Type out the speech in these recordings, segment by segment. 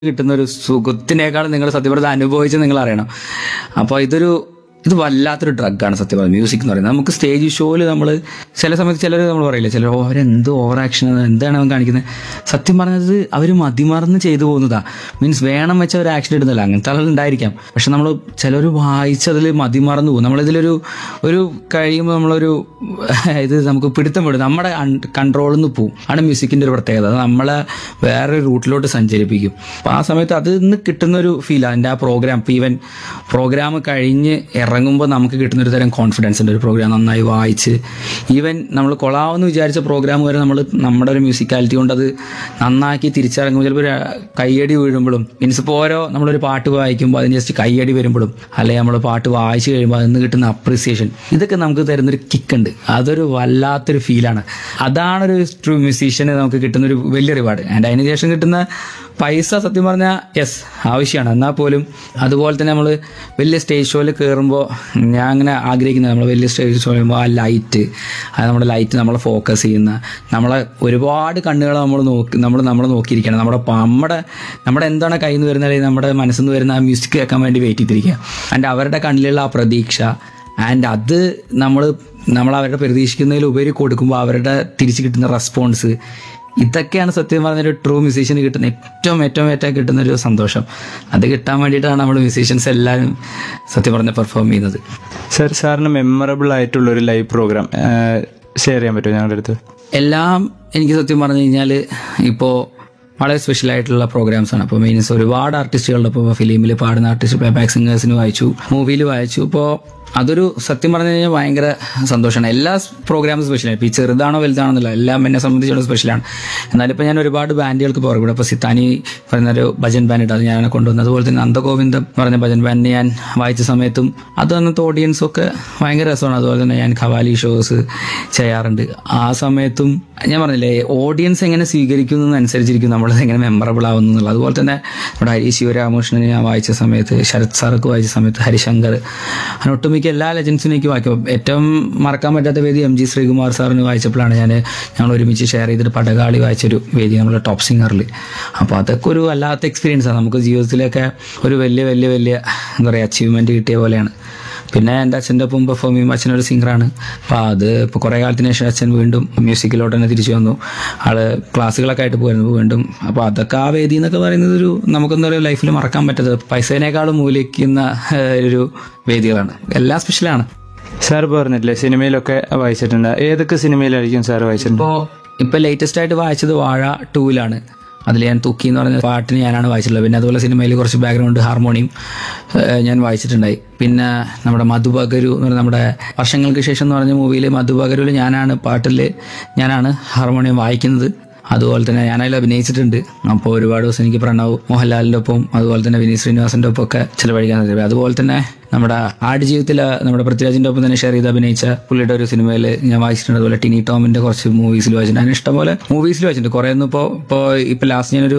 കിട്ടുന്ന ഒരു സുഖത്തിനേക്കാൾ നിങ്ങൾ സത്യം പറഞ്ഞാൽ അനുഭവിച്ച് നിങ്ങൾ അറിയണം അപ്പോൾ ഇതൊരു ഇത് വല്ലാത്തൊരു ഡ്രഗാണ് സത്യം പറഞ്ഞത് മ്യൂസിക് എന്ന് പറയുന്നത് നമുക്ക് സ്റ്റേജ് ഷോയിൽ നമ്മൾ ചില സമയത്ത് ചിലർ നമ്മൾ പറയില്ല ചിലർ ഓ അവരെന്ത് ഓവർ ആക്ഷൻ എന്താണ് അവൻ കാണിക്കുന്നത് സത്യം പറഞ്ഞത് അവർ മതിമറന്ന് ചെയ്തു പോകുന്നതാ മീൻസ് വേണം വെച്ച ഒരു ആക്ഷൻ ഇടുന്നില്ല അങ്ങനത്തെ ആളുകൾ ഉണ്ടായിരിക്കാം പക്ഷെ നമ്മൾ ചിലർ വായിച്ചതിൽ മതിമറന്നു പോകും നമ്മളിതിലൊരു ഒരു കഴിയുമ്പോൾ നമ്മളൊരു ഇത് നമുക്ക് പിടുത്തം വിടും നമ്മുടെ കൺട്രോളിൽ നിന്ന് പോകും ആണ് മ്യൂസിക്കിന്റെ ഒരു പ്രത്യേകത അത് നമ്മളെ വേറെ റൂട്ടിലോട്ട് സഞ്ചരിപ്പിക്കും അപ്പോൾ ആ സമയത്ത് അതിൽ നിന്ന് കിട്ടുന്ന ഒരു ഫീൽ അതിൻ്റെ ആ പ്രോഗ്രാം ഇപ്പോൾ ഈവൻ പ്രോഗ്രാം കഴിഞ്ഞ് ഇറങ്ങുമ്പോൾ നമുക്ക് കിട്ടുന്ന ഒരു തരം കോൺഫിഡൻസ് ഉണ്ട് ഒരു പ്രോഗ്രാം നന്നായി വായിച്ച് ഈവൻ നമ്മൾ കൊള്ളാമെന്ന് വിചാരിച്ച പ്രോഗ്രാം വരെ നമ്മൾ നമ്മുടെ ഒരു മ്യൂസിക്കാലിറ്റി കൊണ്ട് അത് നന്നാക്കി തിരിച്ചിറങ്ങുമ്പോൾ ചിലപ്പോൾ ഒരു കയ്യടി വീഴുമ്പോഴും മീൻസ് ഇപ്പോൾ ഓരോ നമ്മളൊരു പാട്ട് വായിക്കുമ്പോൾ അതിന് ജസ്റ്റ് കയ്യടി വരുമ്പോഴും അല്ലെങ്കിൽ നമ്മൾ പാട്ട് വായിച്ചു കഴിയുമ്പോൾ അതിൽ നിന്ന് കിട്ടുന്ന അപ്രിസിയേഷൻ ഇതൊക്കെ നമുക്ക് തരുന്നൊരു കിക്കുണ്ട് അതൊരു വല്ലാത്തൊരു ഫീലാണ് അതാണൊരു ട്രൂ മ്യൂസീഷ്യന് നമുക്ക് കിട്ടുന്ന ഒരു വലിയ റിവാർഡ് ആൻഡ് അതിന് ശേഷം കിട്ടുന്ന പൈസ സത്യം പറഞ്ഞാൽ യെസ് ആവശ്യമാണ് എന്നാൽ പോലും അതുപോലെ തന്നെ നമ്മൾ വലിയ സ്റ്റേജ് ഷോയിൽ കയറുമ്പോൾ ഞാൻ അങ്ങനെ ആഗ്രഹിക്കുന്നത് നമ്മൾ വലിയ സ്റ്റേജ് ഷോ ചെയ്യുമ്പോൾ ആ ലൈറ്റ് അത് നമ്മുടെ ലൈറ്റ് നമ്മളെ ഫോക്കസ് ചെയ്യുന്ന നമ്മളെ ഒരുപാട് കണ്ണുകൾ നമ്മൾ നോക്കി നമ്മൾ നമ്മൾ നോക്കിയിരിക്കണം നമ്മുടെ പ- നമ്മുടെ നമ്മുടെ എന്താണ് കയ്യിൽ നിന്ന് വരുന്ന അല്ലെങ്കിൽ നമ്മുടെ മനസ്സിൽ നിന്ന് വരുന്ന ആ മ്യൂസിക് കേൾക്കാൻ വേണ്ടി വെയിറ്റ് ചെയ്തിരിക്കുക ആൻഡ് അവരുടെ കണ്ണിലുള്ള ആ പ്രതീക്ഷ ആൻഡ് അത് നമ്മൾ നമ്മൾ അവരുടെ പ്രതീക്ഷിക്കുന്നതിലുപരി കൊടുക്കുമ്പോൾ അവരുടെ തിരിച്ച് കിട്ടുന്ന റെസ്പോൺസ് ഇതൊക്കെയാണ് സത്യം പറഞ്ഞൊരു ട്രൂ മ്യൂസീഷ്യന് കിട്ടുന്ന ഏറ്റവും ഏറ്റവും ഏറ്റവും കിട്ടുന്ന ഒരു സന്തോഷം അത് കിട്ടാൻ വേണ്ടിയിട്ടാണ് നമ്മൾ മ്യൂസീഷ്യൻസ് എല്ലാവരും സത്യം പറഞ്ഞ് പെർഫോം ചെയ്യുന്നത് സർ സാറിന് മെമ്മറബിൾ ആയിട്ടുള്ള ഒരു ലൈവ് പ്രോഗ്രാം ഷെയർ ചെയ്യാൻ പറ്റുമോ ഞങ്ങളുടെ അടുത്ത് എല്ലാം എനിക്ക് സത്യം പറഞ്ഞു കഴിഞ്ഞാൽ ഇപ്പോൾ വളരെ സ്പെഷ്യൽ ആയിട്ടുള്ള പ്രോഗ്രാംസ് ആണ് അപ്പോൾ മീൻസ് ഒരുപാട് ആർട്ടിസ്റ്റുകളുടെ ഇപ്പോൾ ഫിലിമിൽ പാടുന്ന ആർട്ടിസ്റ്റ് പ്ലേ ബാക്ക് സിംഗേഴ്സിന് വായിച്ചു മൂവിയിൽ വായിച്ചു ഇപ്പോൾ അതൊരു സത്യം പറഞ്ഞു കഴിഞ്ഞാൽ ഭയങ്കര സന്തോഷമാണ് എല്ലാ പ്രോഗ്രാമും സ്പെഷ്യലാണ് ഇപ്പോൾ ഈ ചെറുതാണോ വലുതാണെന്നില്ല എല്ലാം എന്നെ സംബന്ധിച്ചുള്ള സ്പെഷ്യലാണ് എന്നാലും ഇപ്പോൾ ഞാൻ ഒരുപാട് ബാൻഡുകൾക്ക് പുറകെ ഇവിടെ ഇപ്പോൾ സിത്താനി പറയുന്ന ഒരു ഭജൻ ബാൻഡ് ഉണ്ട് അത് ഞാൻ കൊണ്ടുവന്നത് അതുപോലെ തന്നെ നന്ദഗോവിന്ദം എന്ന് പറഞ്ഞ ഭജൻ ബാൻഡിനെ ഞാൻ വായിച്ച സമയത്തും അത് അന്നത്തെ ഓഡിയൻസും ഒക്കെ ഭയങ്കര രസമാണ് അതുപോലെ തന്നെ ഞാൻ ഖവാലി ഷോസ് ചെയ്യാറുണ്ട് ആ സമയത്തും ഞാൻ പറഞ്ഞില്ലേ ഓഡിയൻസ് എങ്ങനെ സ്വീകരിക്കുന്നതനുസരിച്ചിരിക്കും നമ്മളത് എങ്ങനെ മെമ്മറബിൾ ആവുന്നു എന്നുള്ളത് അതുപോലെ തന്നെ നമ്മുടെ ഹരി ശിവരാമകൃഷ്ണനെ ഞാൻ വായിച്ച സമയത്ത് ശരത് സാർക്ക് വായിച്ച സമയത്ത് ഹരിശങ്കർ അങ്ങനെ ഒട്ടുമിക്ക എല്ലാ ലെജൻസിനും എനിക്ക് വായിക്കും ഏറ്റവും മറക്കാൻ പറ്റാത്ത വേദി എം ജി ശ്രീകുമാർ സാറിന് വായിച്ചപ്പോഴാണ് ഞാൻ ഞങ്ങൾ ഒരുമിച്ച് ഷെയർ ചെയ്തിട്ട് പടകാളി വായിച്ചൊരു വേദി നമ്മുടെ ടോപ്പ് സിംഗറിൽ അപ്പോൾ അതൊക്കെ ഒരു വല്ലാത്ത എക്സ്പീരിയൻസ് ആണ് നമുക്ക് ജീവിതത്തിലൊക്കെ ഒരു വലിയ വലിയ വലിയ എന്താ പറയുക അച്ചീവ്മെൻറ്റ് കിട്ടിയ പോലെയാണ് പിന്നെ എൻ്റെ അച്ഛൻ്റെ ഒപ്പം പെർഫോം ചെയ്യുമ്പോൾ അച്ഛനൊരു സിംഗറാണ് അപ്പോൾ അത് ഇപ്പോൾ കുറേ കാലത്തിന് ശേഷം അച്ഛൻ വീണ്ടും മ്യൂസിക്കിലോട്ട് തന്നെ തിരിച്ചു വന്നു ആള് ക്ലാസ്സുകളൊക്കെ ആയിട്ട് പോയിരുന്നു വീണ്ടും അപ്പോൾ അതൊക്കെ ആ വേദി എന്നൊക്കെ പറയുന്നത് ഒരു നമുക്കെന്താ പറയുക ലൈഫിൽ മറക്കാൻ പറ്റാത്തത് പൈസേനേക്കാളും മൂല്യിക്കുന്ന ഏഹ്, ഒരു വേദികളാണ് എല്ലാം സ്പെഷ്യലാണ് സാർ പറഞ്ഞില്ലേ സിനിമയിലൊക്കെ വായിച്ചിട്ടുണ്ട് ഏതൊക്കെ സിനിമയിലായിരിക്കും സാർ വായിച്ചിട്ടുണ്ട് ഇപ്പോൾ ഇപ്പോൾ ലേറ്റസ്റ്റ് ആയിട്ട് വായിച്ചത് വാഴ ടൂവിലാണ് അതിൽ ഞാൻ തുക്കി എന്ന് പറഞ്ഞ പാട്ടിന് ഞാനാണ് വായിച്ചിട്ടുള്ളത് പിന്നെ അതുപോലെ സിനിമയിൽ കുറച്ച് ബാക്ക്ഗ്രൗണ്ട് ഹാർമോണിയം ഏഹ്, ഞാൻ വായിച്ചിട്ടുണ്ടായി പിന്നെ നമ്മുടെ മധുബഗരു എന്ന് പറഞ്ഞ നമ്മുടെ വർഷങ്ങൾക്ക് ശേഷം എന്ന് പറഞ്ഞ മൂവിയിൽ മധുബഗരുവിൽ ഞാനാണ് പാട്ടിൽ ഞാനാണ് ഹാർമോണിയം വായിക്കുന്നത് അതുപോലെ തന്നെ ഞാനതിൽ അഭിനയിച്ചിട്ടുണ്ട് അപ്പോൾ ഒരുപാട് ദിവസം എനിക്ക് പ്രണവ് മോഹൻലാലിൻ്റെ ഒപ്പം അതുപോലെ തന്നെ വിനീത് ശ്രീനിവാസൻ്റെ ഒപ്പം ഒക്കെ ചിലവഴിക്കാൻ സാധിക്കും അതുപോലെ തന്നെ നമ്മുടെ ആടുജീവിതത്തിൽ നമ്മുടെ പൃഥ്വിരാജിൻ്റെ ഒപ്പം തന്നെ ഷെയർ ചെയ്ത് അഭിനയിച്ച പുള്ളിയുടെ ഒരു സിനിമയിൽ ഞാൻ വായിച്ചിട്ടുണ്ട് അതുപോലെ ടിനി ടോമിൻ്റെ കുറച്ച് മൂവീസിൽ വായിച്ചിട്ടുണ്ട് അതിന് ഇഷ്ടംപോലെ മൂവീസിൽ വായിച്ചിട്ടുണ്ട് കുറേ ഒന്നും ഇപ്പോൾ ഇപ്പോൾ ഇപ്പോൾ ലാസ്റ്റ് ഞാനൊരു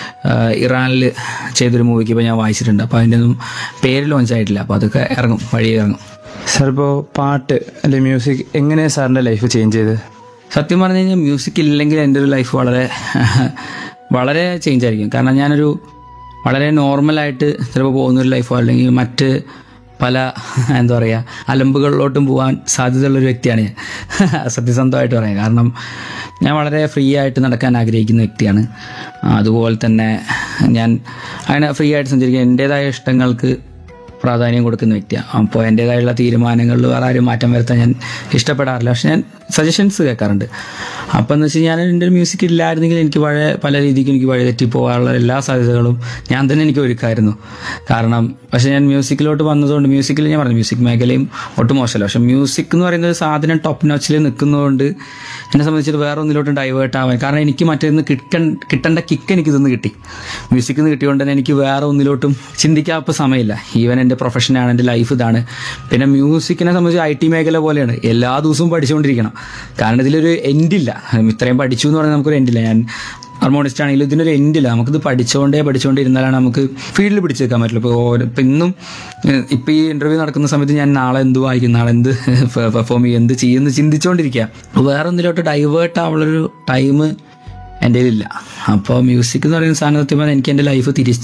ഇറാനിൽ ചെയ്തൊരു മൂവിക്ക് ഇപ്പോൾ ഞാൻ വായിച്ചിട്ടുണ്ട് അപ്പോൾ അതിൻ്റെ ഒന്നും പേര് ലോഞ്ച് ആയിട്ടില്ല അപ്പോൾ അതൊക്കെ ഇറങ്ങും വഴി ഇറങ്ങും സാർ ഇപ്പോൾ പാട്ട് അല്ലെ മ്യൂസിക് എങ്ങനെയാണ് സാറിൻ്റെ ലൈഫ് ചേഞ്ച് ചെയ്ത് സത്യം പറഞ്ഞു കഴിഞ്ഞാൽ മ്യൂസിക് ഇല്ലെങ്കിൽ എൻ്റെ ഒരു ലൈഫ് വളരെ വളരെ ചേഞ്ച് ആയിരിക്കും കാരണം ഞാനൊരു വളരെ നോർമലായിട്ട് ചിലപ്പോൾ പോകുന്നൊരു ലൈഫോ അല്ലെങ്കിൽ മറ്റ് പല എന്താ പറയുക അലമ്പുകളിലോട്ടും പോകാൻ സാധ്യതയുള്ളൊരു വ്യക്തിയാണ് ഞാൻ സത്യസന്ധമായിട്ട് പറയാം കാരണം ഞാൻ വളരെ ഫ്രീ ആയിട്ട് നടക്കാൻ ആഗ്രഹിക്കുന്ന വ്യക്തിയാണ് അതുപോലെ തന്നെ ഞാൻ അങ്ങനെ ഫ്രീ ആയിട്ട് സഞ്ചരിക്കാൻ എൻ്റേതായ ഇഷ്ടങ്ങൾക്ക് പ്രാധാന്യം കൊടുക്കുന്ന വ്യക്തിയാണ് അപ്പോൾ എൻ്റേതായുള്ള തീരുമാനങ്ങളിൽ വേറെ ആരും മാറ്റം വരുത്താൻ ഞാൻ ഇഷ്ടപ്പെടാറില്ല പക്ഷെ ഞാൻ സജഷൻസ് കേൾക്കാറുണ്ട് അപ്പോൾ എന്ന് വെച്ച് കഴിഞ്ഞാൽ എൻ്റെ മ്യൂസിക് ഇല്ലായിരുന്നെങ്കിൽ എനിക്ക് പഴയ പല രീതിക്ക് എനിക്ക് വഴി തെറ്റി പോകാനുള്ള എല്ലാ സാധ്യതകളും ഞാൻ തന്നെ എനിക്ക് ഒരുക്കായിരുന്നു കാരണം പക്ഷെ ഞാൻ മ്യൂസിക്കിലോട്ട് വന്നതുകൊണ്ട് മ്യൂസിക്കിൽ ഞാൻ പറഞ്ഞു മ്യൂസിക് മേഖലയും ഒട്ടും മോശമല്ല പക്ഷെ മ്യൂസിക് എന്ന് പറയുന്ന ഒരു സാധനം ടോപ്പ് നോച്ചിൽ നിൽക്കുന്നതുകൊണ്ട് എന്നെ സംബന്ധിച്ചിട്ട് വേറെ ഒന്നിലോട്ടും ഡൈവേർട്ട് ആവാൻ കാരണം എനിക്ക് മറ്റേന്ന് കിട്ടൻ കിട്ടേണ്ട കിക്ക് എനിക്ക് ഇതൊന്ന് കിട്ടി മ്യൂസിക്കിൽ നിന്ന് കിട്ടിയോണ്ട് തന്നെ എനിക്ക് വേറെ ഒന്നിലോട്ടും ചിന്തിക്കാൻ ഇപ്പോൾ സമയമില്ല ഈവൻ എൻ്റെ പ്രൊഫഷനാണ് എൻ്റെ ലൈഫ് ഇതാണ് പിന്നെ മ്യൂസിക്കിനെ സംബന്ധിച്ച് ഐ ടി മേഖല പോലെയാണ് എല്ലാ ദിവസവും പഠിച്ചുകൊണ്ടിരിക്കണം കാരണം ഇതിലൊരു എൻഡില്ല ഇത്രയും പഠിച്ചു എന്ന് പറഞ്ഞാൽ നമുക്കൊരു എൻഡില്ല ഞാൻ ഹാർമോണിസ്റ്റ് ആണെങ്കിലും ഇതിനൊരു എൻഡില്ല നമുക്കിത് പഠിച്ചുകൊണ്ടേ പഠിച്ചുകൊണ്ടിരുന്നാലാണ് നമുക്ക് ഫീൽഡിൽ പിടിച്ചു വെക്കാൻ പറ്റുള്ളൂ ഇപ്പോൾ ഓരോ ഇപ്പം ഇന്നും ഏഹ്, ഇപ്പം ഈ ഇന്റർവ്യൂ നടക്കുന്ന സമയത്ത് ഞാൻ നാളെ എന്ത് വായിക്കും നാളെ എന്ത് പെർഫോം ചെയ്യും എന്ത് ചെയ്യുമെന്ന് ചിന്തിച്ചുകൊണ്ടിരിക്കുക വേറെ ഒന്നിലോട്ട് ഡൈവേർട്ട് ആവുള്ളൊരു ടൈം എൻ്റെ ഇല്ല അപ്പോൾ മ്യൂസിക് എന്ന് പറയുന്ന സാധനം സത്യം പറഞ്ഞാൽ എനിക്ക് എൻ്റെ ലൈഫ് തിരിച്ച്